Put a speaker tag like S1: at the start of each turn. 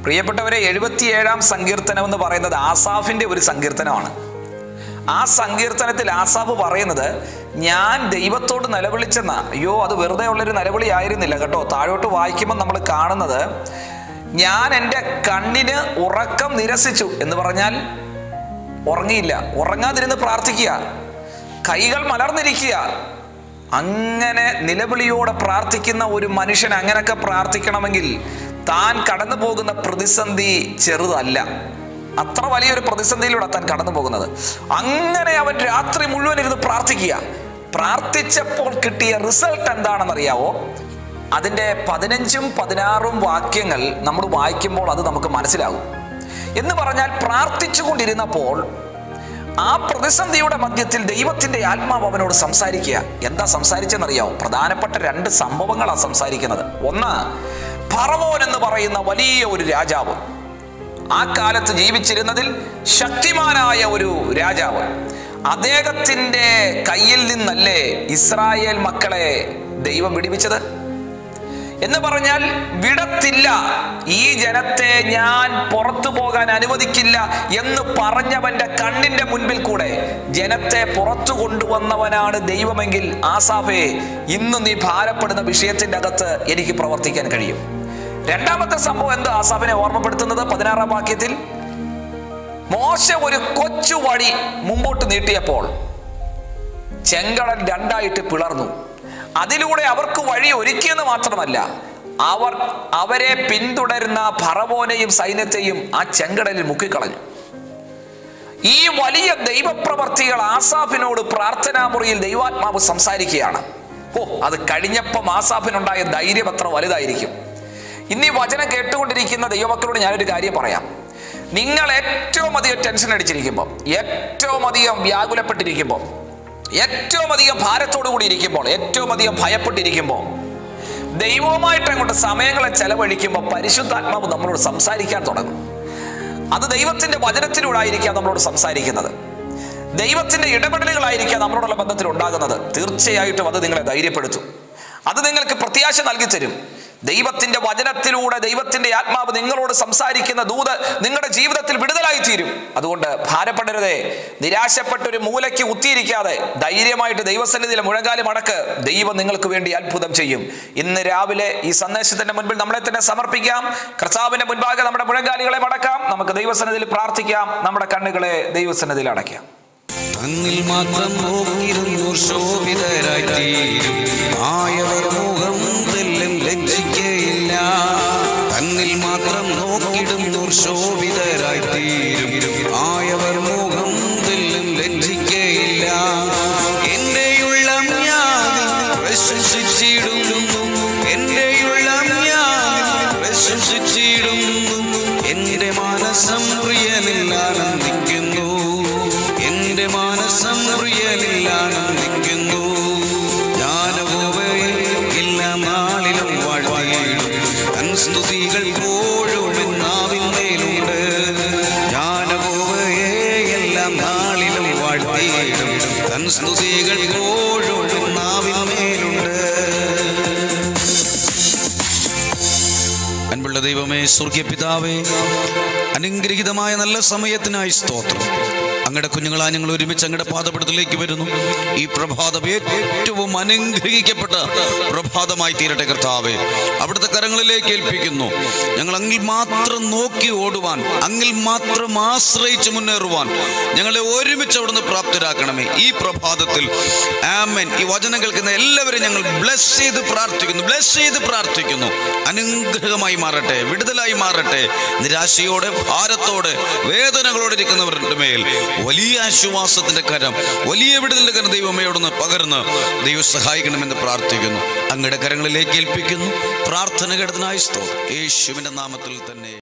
S1: പ്രിയപ്പെട്ടവരെ എഴുപത്തിയേഴാം സങ്കീർത്തനം എന്ന് പറയുന്നത് ആസാഫിന്റെ ഒരു സങ്കീർത്തനമാണ് ആ സങ്കീർത്തനത്തിൽ ആസാഫ് പറയുന്നത് ഞാൻ ദൈവത്തോട് നിലവിളിച്ചെന്ന അയ്യോ അത് വെറുതെ ഉള്ളൊരു നിലവിളി ആയിരുന്നില്ല കേട്ടോ താഴോട്ട് വായിക്കുമ്പോൾ നമ്മൾ കാണുന്നത് ഞാൻ എൻ്റെ കണ്ണിന് ഉറക്കം നിരസിച്ചു എന്ന് പറഞ്ഞാൽ ഉറങ്ങിയില്ല ഉറങ്ങാതിരുന്ന് പ്രാർത്ഥിക്കുക കൈകൾ മലർന്നിരിക്കുക അങ്ങനെ നിലവിളിയോടെ പ്രാർത്ഥിക്കുന്ന ഒരു മനുഷ്യൻ അങ്ങനെയൊക്കെ പ്രാർത്ഥിക്കണമെങ്കിൽ താൻ കടന്നു പോകുന്ന പ്രതിസന്ധി ചെറുതല്ല അത്ര വലിയൊരു പ്രതിസന്ധിയിലൂടെ താൻ കടന്നു പോകുന്നത് അങ്ങനെ അവൻ രാത്രി മുഴുവൻ ഇരുന്ന് പ്രാർത്ഥിക്കുക പ്രാർത്ഥിച്ചപ്പോൾ കിട്ടിയ റിസൾട്ട് എന്താണെന്നറിയാവോ അതിൻ്റെ പതിനഞ്ചും പതിനാറും വാക്യങ്ങൾ നമ്മൾ വായിക്കുമ്പോൾ അത് നമുക്ക് മനസ്സിലാകും എന്ന് പറഞ്ഞാൽ പ്രാർത്ഥിച്ചുകൊണ്ടിരുന്നപ്പോൾ ആ പ്രതിസന്ധിയുടെ മധ്യത്തിൽ ദൈവത്തിന്റെ ആത്മാവ് അവനോട് സംസാരിക്കുക എന്താ സംസാരിച്ചെന്നറിയാവോ പ്രധാനപ്പെട്ട രണ്ട് സംഭവങ്ങളാണ് സംസാരിക്കുന്നത് ഒന്ന് ഫറവോൻ എന്ന് പറയുന്ന വലിയ ഒരു രാജാവ് ആ കാലത്ത് ജീവിച്ചിരുന്നതിൽ ശക്തിമാനായ ഒരു രാജാവ് അദ്ദേഹത്തിന്റെ കയ്യിൽ നിന്നല്ലേ ഇസ്രായേൽ മക്കളെ ദൈവം വിടിവിച്ചത് എന്ന് പറഞ്ഞാൽ വിടത്തില്ല ഈ ജനത്തെ ഞാൻ പുറത്തു പോകാൻ അനുവദിക്കില്ല എന്ന് പറഞ്ഞവന്റെ കണ്ണിന്റെ മുൻപിൽ കൂടെ ജനത്തെ പുറത്തു കൊണ്ടുവന്നവനാണ് ദൈവമെങ്കിൽ ആസാഫെ ഇന്ന് നീ ഭാരപ്പെടുന്ന വിഷയത്തിന്റെ അകത്ത് എനിക്ക് പ്രവർത്തിക്കാൻ കഴിയും രണ്ടാമത്തെ സംഭവം എന്താ ആസാഫിനെ ഓർമ്മപ്പെടുത്തുന്നത് പതിനാറാം വാക്യത്തിൽ മോശ ഒരു കൊച്ചു വഴി മുമ്പോട്ട് നീട്ടിയപ്പോൾ ചെങ്കടൽ രണ്ടായിട്ട് പിളർന്നു അതിലൂടെ അവർക്ക് വഴി ഒരുക്കിയെന്ന് മാത്രമല്ല അവർ അവരെ പിന്തുടരുന്ന ഫറവോനെയും സൈന്യത്തെയും ആ ചെങ്കടലിൽ മുക്കിക്കളഞ്ഞു ഈ വലിയ ദൈവപ്രവർത്തികൾ ആസാഫിനോട് പ്രാർത്ഥനാ മുറിയിൽ ദൈവാത്മാവ് സംസാരിക്കുകയാണ് ഓ അത് കഴിഞ്ഞപ്പം ആസാഫിനുണ്ടായ ധൈര്യം അത്ര വലുതായിരിക്കും ഇന്ന് ഈ വചനം കേട്ടുകൊണ്ടിരിക്കുന്ന ദൈവമക്കളോട് ഞാനൊരു കാര്യം പറയാം നിങ്ങൾ ഏറ്റവും അധികം ടെൻഷൻ അടിച്ചിരിക്കുമ്പോൾ ഏറ്റവും അധികം വ്യാകുലപ്പെട്ടിരിക്കുമ്പോൾ ഏറ്റവും അധികം ഭാരത്തോടു കൂടി ഇരിക്കുമ്പോൾ ഏറ്റവും അധികം ഭയപ്പെട്ടിരിക്കുമ്പോൾ ദൈവവുമായിട്ട് അങ്ങോട്ട് സമയങ്ങളെ ചെലവഴിക്കുമ്പോൾ പരിശുദ്ധാത്മാവ് നമ്മളോട് സംസാരിക്കാൻ തുടങ്ങും അത് ദൈവത്തിന്റെ വചനത്തിലൂടെ ആയിരിക്കാം നമ്മളോട് സംസാരിക്കുന്നത് ദൈവത്തിന്റെ ഇടപെടലുകളായിരിക്കാം നമ്മളോടുള്ള ബന്ധത്തിൽ ഉണ്ടാകുന്നത് തീർച്ചയായിട്ടും അത് നിങ്ങളെ ധൈര്യപ്പെടുത്തും അത് നിങ്ങൾക്ക് പ്രത്യാശ നൽകി തരും ദൈവത്തിന്റെ വചനത്തിലൂടെ ദൈവത്തിന്റെ ആത്മാവ് നിങ്ങളോട് സംസാരിക്കുന്ന ദൂത് നിങ്ങളുടെ ജീവിതത്തിൽ വിടുതലായി തീരും അതുകൊണ്ട് ഭാരപ്പെടരുതേ നിരാശപ്പെട്ട ഒരു മൂലയ്ക്ക് കുത്തിയിരിക്കാതെ ധൈര്യമായിട്ട് ദൈവസന്നിധിയിലെ മുഴങ്കാലി മടക്ക് ദൈവം നിങ്ങൾക്ക് വേണ്ടി അത്ഭുതം ചെയ്യും ഇന്ന് രാവിലെ ഈ സന്ദേശത്തിന്റെ മുൻപിൽ നമ്മളെ തന്നെ സമർപ്പിക്കാം കർത്താവിന്റെ മുൻപാകെ നമ്മുടെ മുഴങ്കാലികളെ മടക്കാം നമുക്ക് ദൈവസന്നിധിയിൽ പ്രാർത്ഥിക്കാം നമ്മുടെ കണ്ണുകളെ ദൈവസന്നിധിയിൽ അടയ്ക്കാം
S2: തന്നിൽ മാത്രം നോക്കിയിരുന്നു ശോഭിതരായി തീരും ആയവർ മുഖം തെല്ലും ലജ്ജിക്കയില്ല തന്നിൽ മാത്രം നോക്കിടുന്നു ശോഭിതരായി തീരും ആയവർ മുഖം തെല്ലും ലജ്ജിക്കയില്ല എന്റെ ഉള്ളം ഞാൻ പ്രശംസിച്ചിടുന്നു എന്റെ ഉള്ളം ഞാൻ പ്രശംസിച്ചിടുന്നു എന്റെ മാനസം പ്രിയനിൽ ആനന്ദിക്കുന്നു എന്റെ മാനസം പ്രിയനിൽ ആനന്ദിക്കുന്നു ഞാനവയെ എല്ലാ നാളിലും വാഴ്ത്തിയിടും തൻ സ്തുതികൾ പോഴും എന്നാവിന്മേലുണ്ട് ഞാനവയെ എല്ലാ നാളിലും വാഴ്ത്തിയിടും തൻ സ്തുതികൾ പോഴും എന്നാവിന്മേലുണ്ട് അൻപുള്ള ദൈവമേ സ്വർഗീയ പിതാവേ അനുഗ്രഹീതമായ നല്ല സമയത്തിനായി സ്തോത്രം അങ്ങയുടെ കുഞ്ഞുങ്ങളാ ഞങ്ങൾ ഒരുമിച്ച് അങ്ങയുടെ പാദപടത്തിലേക്ക് വരുന്നു ഈ പ്രഭാതം ഏറ്റവും അനുഗ്രഹിക്കപ്പെട്ട പ്രഭാതമായി തീരട്ടെ കർത്താവേ അവിടുത്തെ കരങ്ങളിലേക്ക് ഏൽപ്പിക്കുന്നു ഞങ്ങൾ അങ്ങിൽ മാത്രം നോക്കി ഓടുവാൻ അങ്ങിൽ മാത്രം ആശ്രയിച്ച് മുന്നേറുവാൻ ഞങ്ങളെ ഒരുമിച്ച് അവിടുന്ന് പ്രാപ്തരാക്കണമേ ഈ പ്രഭാതത്തിൽ ആമൻ ഈ വചനം കേൾക്കുന്ന എല്ലാവരും ഞങ്ങൾ ബ്ലസ് ചെയ്ത് പ്രാർത്ഥിക്കുന്നു ബ്ലസ് ചെയ്ത് പ്രാർത്ഥിക്കുന്നു അനുഗ്രഹമായി മാറട്ടെ വിടുതലായി മാറട്ടെ നിരാശയോടെ ഭാരത്തോടെ വേദനകളോടെ ഇരിക്കുന്നവരുടെ മേൽ വലിയ ആശ്വാസത്തിന്റെ കരം വലിയ വിടുതലിന്റെ കരം ദൈവമയോടൊന്ന് പകർന്ന് ദൈവം സഹായിക്കണമെന്ന് പ്രാർത്ഥിക്കുന്നു അങ്ങയുടെ കരങ്ങളിലേക്ക് ഏൽപ്പിക്കുന്നു പ്രാർത്ഥന കേട്ടതിനായി സ്തോത്രം യേശുവിന്റെ നാമത്തിൽ തന്നെ